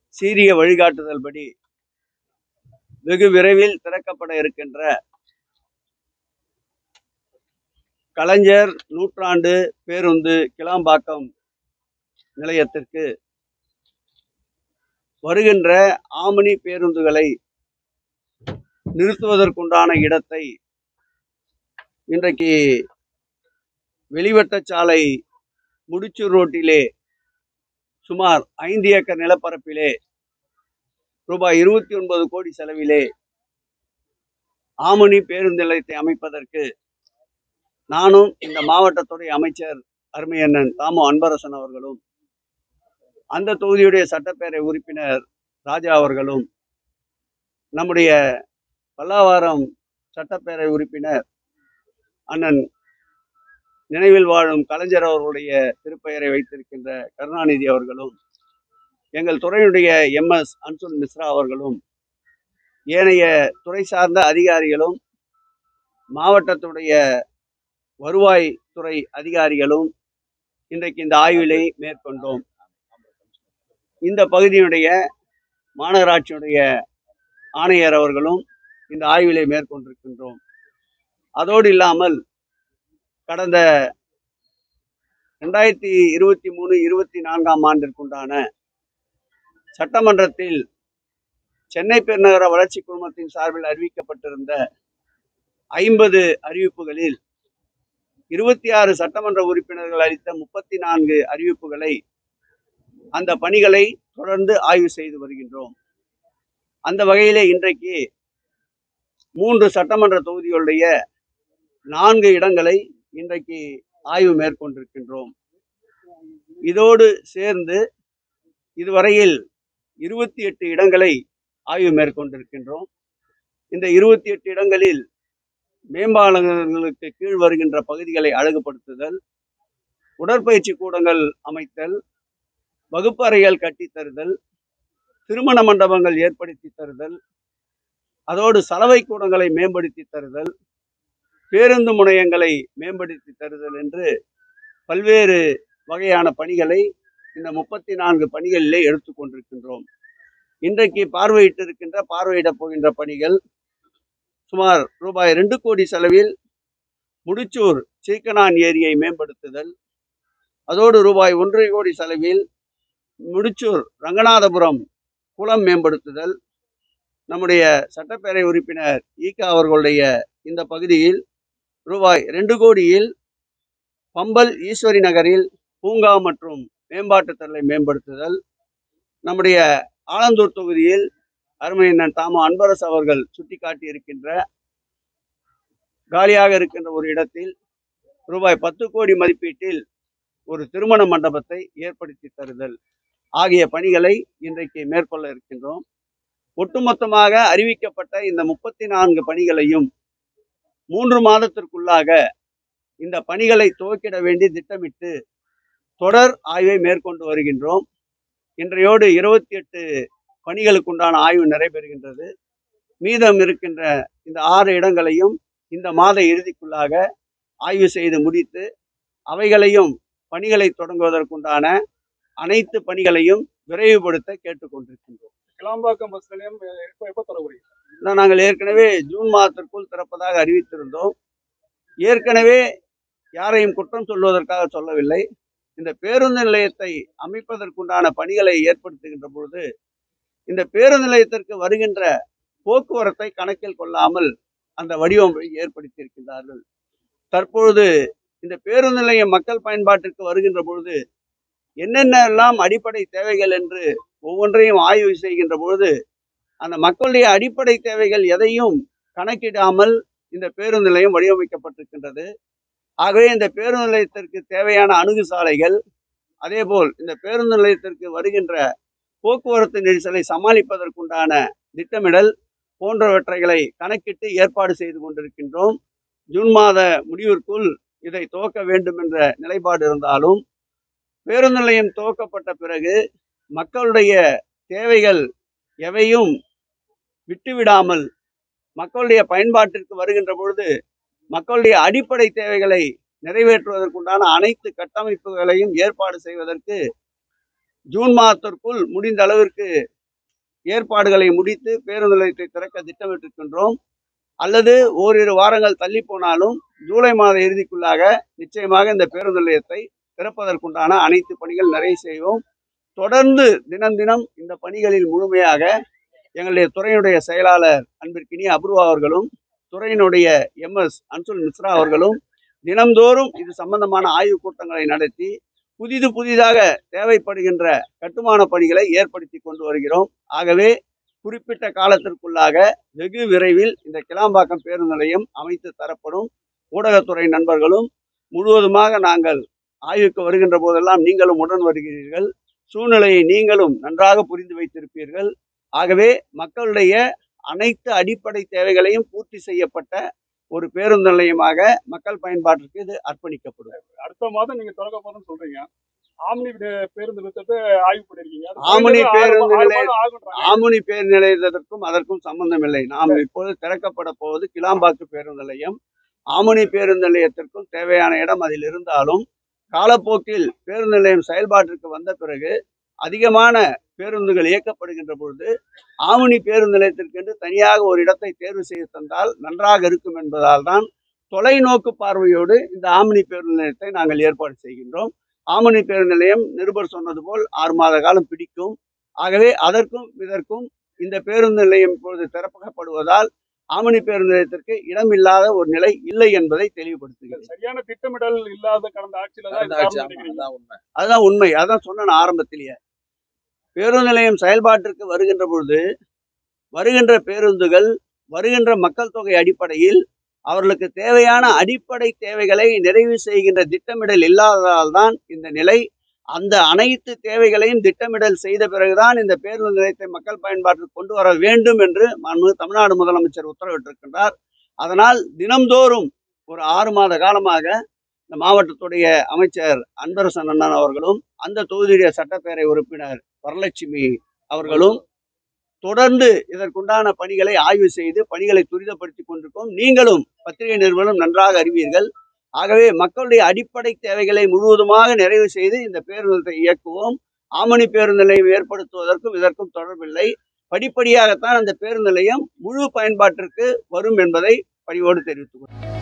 சீரிய வழிகாட்டுதல் படி வெகு விரைவில் திறக்கப்பட இருக்கின்ற கலைஞர் நூற்றாண்டு பேருந்து கிளாம்பாக்கம் நிலையத்திற்கு வருகின்ற ஆமணி பேருந்துகளை நிறுத்துவதற்குண்டான இடத்தை இன்றைக்கு வெளிவட்டச்சாலை முடிச்சூர் ரோட்டிலே சுமார் ஐந்து ஏக்கர் நிலப்பரப்பிலே ரூபாய் இருபத்தி ஒன்பது கோடி செலவிலே ஆமணி பேருந்து நிலையத்தை அமைப்பதற்கு நானும் இந்த மாவட்டத்துறை அமைச்சர் அருமையண்ணன் தாமு அன்பரசன் அவர்களும் அந்த தொகுதியுடைய சட்டப்பேரவை உறுப்பினர் ராஜா அவர்களும் நம்முடைய பல்லாவாரம் சட்டப்பேரவை உறுப்பினர் அண்ணன் நினைவில் வாழும் கலைஞர் அவர்களுடைய திருப்பெயரை வைத்திருக்கின்ற கருணாநிதி அவர்களும் எங்கள் துறையினுடைய எம்எஸ் அன்சுல் மிஸ்ரா அவர்களும் ஏனைய துறை சார்ந்த அதிகாரிகளும் மாவட்டத்துடைய வருவாய் துறை அதிகாரிகளும் இன்றைக்கு இந்த ஆய்விலை மேற்கொண்டோம் இந்த பகுதியினுடைய மாநகராட்சியுடைய ஆணையர் அவர்களும் இந்த ஆய்விலை மேற்கொண்டிருக்கின்றோம் அதோடு இல்லாமல் கடந்த ரெண்டாயிரத்தி இருபத்தி மூணு இருபத்தி நான்காம் ஆண்டிற்குண்டான சட்டமன்றத்தில் சென்னை பெருநகர வளர்ச்சி குழுமத்தின் சார்பில் அறிவிக்கப்பட்டிருந்த ஐம்பது அறிவிப்புகளில் இருபத்தி ஆறு சட்டமன்ற உறுப்பினர்கள் அளித்த முப்பத்தி நான்கு அறிவிப்புகளை அந்த பணிகளை தொடர்ந்து ஆய்வு செய்து வருகின்றோம் அந்த வகையிலே இன்றைக்கு மூன்று சட்டமன்ற தொகுதிகளுடைய நான்கு இடங்களை இன்றைக்கு ஆய்வு மேற்கொண்டிருக்கின்றோம் இதோடு சேர்ந்து இதுவரையில் இருபத்தி எட்டு இடங்களை ஆய்வு மேற்கொண்டிருக்கின்றோம் இந்த இருபத்தி எட்டு இடங்களில் மேம்பாலங்களுக்கு கீழ் வருகின்ற பகுதிகளை அழகுபடுத்துதல் உடற்பயிற்சி கூடங்கள் அமைத்தல் வகுப்பறைகள் கட்டித்தருதல் திருமண மண்டபங்கள் ஏற்படுத்தி தருதல் அதோடு சலவை கூடங்களை மேம்படுத்தி தருதல் பேருந்து முனையங்களை மேம்படுத்தி தருதல் என்று பல்வேறு வகையான பணிகளை இந்த முப்பத்தி நான்கு பணிகளிலே எடுத்துக்கொண்டிருக்கின்றோம் இன்றைக்கு பார்வையிட்டு இருக்கின்ற பார்வையிடப் போகின்ற பணிகள் சுமார் ரூபாய் ரெண்டு கோடி செலவில் முடிச்சூர் சீக்கனான் ஏரியை மேம்படுத்துதல் அதோடு ரூபாய் ஒன்றரை கோடி செலவில் முடிச்சூர் ரங்கநாதபுரம் குளம் மேம்படுத்துதல் நம்முடைய சட்டப்பேரவை உறுப்பினர் ஈகா அவர்களுடைய இந்த பகுதியில் ரூபாய் ரெண்டு கோடியில் பம்பல் ஈஸ்வரி நகரில் பூங்கா மற்றும் மேம்பாட்டுத் திறனை மேம்படுத்துதல் நம்முடைய ஆலந்தூர் தொகுதியில் அருமையண்ணன் தாமு அன்பரசு அவர்கள் சுட்டிக்காட்டி இருக்கின்ற காலியாக இருக்கின்ற ஒரு இடத்தில் ரூபாய் பத்து கோடி மதிப்பீட்டில் ஒரு திருமண மண்டபத்தை ஏற்படுத்தி தருதல் ஆகிய பணிகளை இன்றைக்கு மேற்கொள்ள இருக்கின்றோம் ஒட்டுமொத்தமாக அறிவிக்கப்பட்ட இந்த முப்பத்தி நான்கு பணிகளையும் மூன்று மாதத்திற்குள்ளாக இந்த பணிகளை துவக்கிட வேண்டி திட்டமிட்டு தொடர் ஆய்வை மேற்கொண்டு வருகின்றோம் இன்றையோடு இருபத்தி எட்டு பணிகளுக்குண்டான ஆய்வு நடைபெறுகின்றது மீதம் இருக்கின்ற இந்த ஆறு இடங்களையும் இந்த மாத இறுதிக்குள்ளாக ஆய்வு செய்து முடித்து அவைகளையும் பணிகளை தொடங்குவதற்குண்டான அனைத்து பணிகளையும் விரைவுபடுத்த கேட்டுக்கொண்டிருக்கின்றோம் கிளாம்பாக்கம் பஸ் நிலையம் எப்போ எப்போ தொடர்புடைய இதான் நாங்கள் ஏற்கனவே ஜூன் மாதத்திற்குள் திறப்பதாக அறிவித்திருந்தோம் ஏற்கனவே யாரையும் குற்றம் சொல்வதற்காக சொல்லவில்லை இந்த பேருந்து நிலையத்தை அமைப்பதற்குண்டான பணிகளை ஏற்படுத்துகின்ற பொழுது இந்த பேருந்து நிலையத்திற்கு வருகின்ற போக்குவரத்தை கணக்கில் கொள்ளாமல் அந்த வடிவமைப்பை ஏற்படுத்தியிருக்கின்றார்கள் தற்பொழுது இந்த பேருந்து நிலையம் மக்கள் பயன்பாட்டிற்கு வருகின்ற பொழுது என்னென்னலாம் அடிப்படை தேவைகள் என்று ஒவ்வொன்றையும் ஆய்வு செய்கின்ற பொழுது அந்த மக்களுடைய அடிப்படை தேவைகள் எதையும் கணக்கிடாமல் இந்த பேருந்து நிலையம் வடிவமைக்கப்பட்டிருக்கின்றது ஆகவே இந்த பேருந்து நிலையத்திற்கு தேவையான அணுகு சாலைகள் அதேபோல் இந்த பேருந்து நிலையத்திற்கு வருகின்ற போக்குவரத்து நெரிசலை சமாளிப்பதற்குண்டான திட்டமிடல் போன்றவற்றைகளை கணக்கிட்டு ஏற்பாடு செய்து கொண்டிருக்கின்றோம் ஜூன் மாத முடிவிற்குள் இதை துவக்க வேண்டும் என்ற நிலைப்பாடு இருந்தாலும் பேருந்து நிலையம் துவக்கப்பட்ட பிறகு மக்களுடைய தேவைகள் எவையும் விட்டுவிடாமல் மக்களுடைய பயன்பாட்டிற்கு வருகின்ற பொழுது மக்களுடைய அடிப்படை தேவைகளை நிறைவேற்றுவதற்குண்டான அனைத்து கட்டமைப்புகளையும் ஏற்பாடு செய்வதற்கு ஜூன் மாதத்திற்குள் முடிந்த அளவிற்கு ஏற்பாடுகளை முடித்து பேருந்து நிலையத்தை திறக்க திட்டமிட்டிருக்கின்றோம் அல்லது ஓரிரு வாரங்கள் தள்ளி போனாலும் ஜூலை மாத இறுதிக்குள்ளாக நிச்சயமாக இந்த பேருந்து நிலையத்தை திறப்பதற்குண்டான அனைத்து பணிகள் நிறைய செய்வோம் தொடர்ந்து தினம் தினம் இந்த பணிகளில் முழுமையாக எங்களுடைய துறையினுடைய செயலாளர் அன்பிற்கினி அபூர்வா அவர்களும் துறையினுடைய எம்எஸ் அன்சுல் மிஸ்ரா அவர்களும் தினம்தோறும் இது சம்பந்தமான ஆய்வுக் கூட்டங்களை நடத்தி புதிது புதிதாக தேவைப்படுகின்ற கட்டுமான பணிகளை ஏற்படுத்தி கொண்டு வருகிறோம் ஆகவே குறிப்பிட்ட காலத்திற்குள்ளாக வெகு விரைவில் இந்த கிளாம்பாக்கம் பேருந்து நிலையம் அமைத்து தரப்படும் ஊடகத்துறை நண்பர்களும் முழுவதுமாக நாங்கள் ஆய்வுக்கு வருகின்ற போதெல்லாம் நீங்களும் உடன் வருகிறீர்கள் சூழ்நிலையை நீங்களும் நன்றாக புரிந்து வைத்திருப்பீர்கள் ஆகவே மக்களுடைய அனைத்து அடிப்படை தேவைகளையும் பூர்த்தி செய்யப்பட்ட ஒரு பேருந்து நிலையமாக மக்கள் பயன்பாட்டிற்கு இது அர்ப்பணிக்கப்படும் அடுத்த மாதம் நீங்க திறக்க போறோம்னு சொல்றீங்க ஆம்னி பே- பேருந்து நிறுத்தத்தை ஆய்வு பண்ணிருக்கீங்க அது ஆம்னி ஆறு மா- பேருந்து ஆறு நிலைய- மாதம் ஆகுன்றாங்க. ஆமுனி பேருந்து நிலையத்திற்கும் அதற்கும் சம்பந்தமில்லை நாம் இப்போது திறக்கப்பட போவது கிளாம்பாக்கு பேருந்து நிலையம் ஆமுனி பேருந்து நிலையத்திற்கும் தேவையான இடம் அதில் இருந்தாலும் காலப்போக்கில் பேருந்து நிலையம் செயல்பாட்டிற்கு வந்த பிறகு அதிகமான பேருந்துகள் இயக்கப்படுகின்ற பொழுது ஆமுனி பேருந்து நிலையத்திற்கென்று தனியாக ஒரு இடத்தை தேர்வு செய்து தந்தால் நன்றாக இருக்கும் என்பதால் தான் தொலைநோக்கு பார்வையோடு இந்த ஆமினி பேருந்து நிலையத்தை நாங்கள் ஏற்பாடு செய்கின்றோம் ஆமினி பேருந்து நிலையம் நிருபர் சொன்னது போல் ஆறு மாத காலம் பிடிக்கும் ஆகவே அதற்கும் இதற்கும் இந்த பேருந்து நிலையம் இப்பொழுது திறக்கப்படுவதால் ஆமணி பேருந்து நிலையத்திற்கு இடமில்லாத ஒரு நிலை இல்லை என்பதை தெளிவுபடுத்துகிறேன் சரியான திட்டமிடல் இல்லாத கடந்த ஆட்சியில தான் இது கடந்த ஆட்சி, காரணம் ஆமா, நினைக்கிறீங்க அதான் உண்மை. அதுதான் உண்மை அதான் சொன்னேன் நான் ஆரம்பத்திலேயே பேருந்து நிலையம் செயல்பாட்டிற்கு வருகின்ற பொழுது வருகின்ற பேருந்துகள் வருகின்ற மக்கள் தொகை அடிப்படையில் அவர்களுக்கு தேவையான அடிப்படை தேவைகளை நிறைவு செய்கின்ற திட்டமிடல் இல்லாததால் தான் இந்த நிலை அந்த அனைத்து தேவைகளையும் திட்டமிடல் செய்த பிறகுதான் இந்த பேருந்து நிலையத்தை மக்கள் பயன்பாட்டிற்கு கொண்டு வர வேண்டும் என்று மாண்புமிகு தமிழ்நாடு முதலமைச்சர் உத்தரவிட்டிருக்கின்றார் அதனால் தினம்தோறும் ஒரு ஆறு மாத காலமாக இந்த மாவட்டத்துடைய அமைச்சர் அன்பரசன் அண்ணன் அவர்களும் அந்த தொகுதியுடைய சட்டப்பேரவை உறுப்பினர் வரலட்சுமி அவர்களும் தொடர்ந்து இதற்குண்டான பணிகளை ஆய்வு செய்து பணிகளை துரிதப்படுத்தி கொண்டிருக்கோம் நீங்களும் பத்திரிகை நிறுவனம் நன்றாக அறிவீர்கள் ஆகவே மக்களுடைய அடிப்படை தேவைகளை முழுவதுமாக நிறைவு செய்து இந்த பேருந்தத்தை இயக்குவோம் ஆமணி பேருந்து நிலையம் ஏற்படுத்துவதற்கும் இதற்கும் தொடர்பில்லை படிப்படியாகத்தான் அந்த பேருந்து நிலையம் முழு பயன்பாட்டிற்கு வரும் என்பதை பணிவோடு தெரிவித்துக் கொள்கிறேன்.